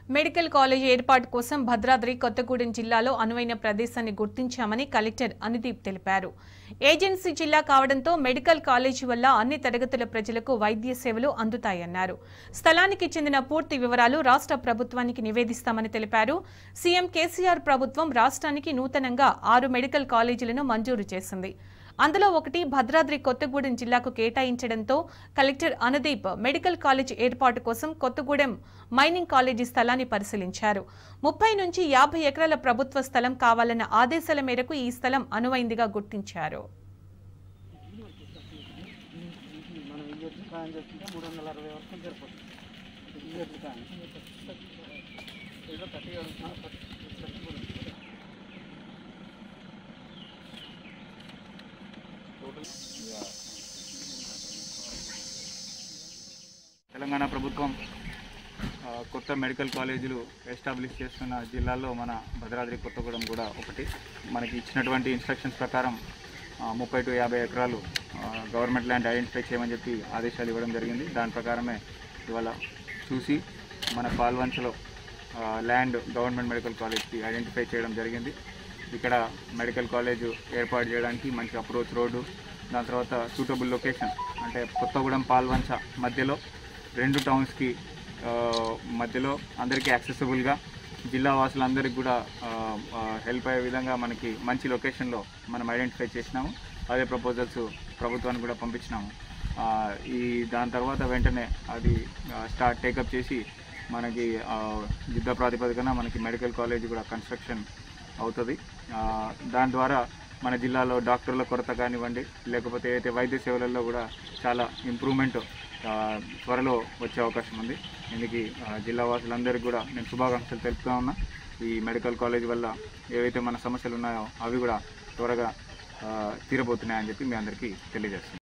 Medical college ఏర్పాటు కోసం భద్రాద్రి కొత్తగూడెం జిల్లాలో అనువైన ప్రదేశాన్ని గుర్తించామని కలెక్టర్ అనుదీప్ తెలిపారు ఏజెన్సీ జిల్లా కావడంతో మెడికల్ కాలేజీ వల్ల అన్ని తరగతుల ప్రజలకు వైద్య సేవలు అందుతాయన్నారు స్థలానికి చెందిన పూర్తి వివరాలు రాష్ట్ర ప్రభుత్వానికి నివేదిస్తామని తెలిపారు సీఎం కేసీఆర్ ప్రభుత్వం రాష్ట్రానికి నూతనంగా ఆరు మెడికల్ కాలేజీలను మంజూరు చేసింది అందులో ఒకటి భద్రాద్రి కొత్తగూడెం జిల్లాకు కేటాయించడంతో కలెక్టర్ అనుదీప్ మెడికల్ కాలేజ్ ఏర్పాటు కోసం కొత్తగూడెం మైనింగ్ కాలేజీ స్థలాన్ని పరిశీలించారు ముప్పై నుంచి యాభై ఎకరాల ప్రభుత్వ స్థలం కావాలన్న ఆదేశాల మేరకు ఈ స్థలం అనువైందిగా గుర్తించారు మనం ఈ ఎట్లు కాయం చేసుకుంటే మూడు వందల అరవై వరకు సరిపోతుంది ఈ ఎట్లు కాయం ఏదో థర్టీ అడుగుతున్నా థర్టీ కూడా ఉంది. తెలంగాణ ప్రభుత్వం ఆ, కొత్త మెడికల్ కాలేజీలు ఎస్టాబ్లిష్ చేస్తున్న జిల్లాల్లో మన భద్రాద్రి కొత్తగూడెం కూడా ఒకటి మనకి ఇచ్చినటువంటి ఇన్స్ట్రక్షన్స్ ప్రకారం ఆ, ముప్పై టు యాభై ఎకరాలు ఆ, గవర్నమెంట్ ల్యాండ్ ఐడెంటిఫై చేయమని చెప్పి ఆదేశాలు ఇవ్వడం జరిగింది దాని ప్రకారమే ఇవాళ చూసి మన పాల్వంచలో ఆ, ల్యాండ్ గవర్నమెంట్ మెడికల్ కాలేజ్కి ఐడెంటిఫై చేయడం జరిగింది ఇక్కడ మెడికల్ కాలేజ్ ఏర్పాటు చేయడానికి మంచి అప్రోచ్ రోడ్డు దాని తర్వాత సూటబుల్ లొకేషన్ అంటే కొత్తగూడెం పాల్వంచ మధ్యలో రెండు టౌన్స్కి ఆ, మధ్యలో అందరికీ యాక్సెసిబుల్గా జిల్లా వాసులందరికీ కూడా హెల్ప్ అయ్యే విధంగా మనకి మంచి లొకేషన్లో మనం ఐడెంటిఫై చేసినాము అదే ప్రపోజల్స్ ప్రభుత్వానికి కూడా పంపించినాము ఆ, ఈ దాని తర్వాత వెంటనే అది స్టార్ట్ టేకప్ చేసి మనకి ఆ, యుద్ధ ప్రాతిపదికన మనకి మెడికల్ కాలేజ్ కూడా కన్స్ట్రక్షన్ అవుతుంది ఆ, దాని ద్వారా మన జిల్లాలో డాక్టర్ల కొరత కానివ్వండి లేకపోతే ఏదైతే వైద్య సేవలలో కూడా చాలా ఇంప్రూవ్మెంట్ ఆ, త్వరలో వచ్చే అవకాశం ఉంది దీనికి ఆ, జిల్లా వాసులందరికీ కూడా నేను శుభాకాంక్షలు తెలుపుతా ఉన్నా ఈ మెడికల్ కాలేజ్ వల్ల ఏవైతే మన సమస్యలు ఉన్నాయో అవి కూడా త్వరగా ఆ, తీరబోతున్నాయని చెప్పి మీ అందరికీ తెలియజేస్తున్నాను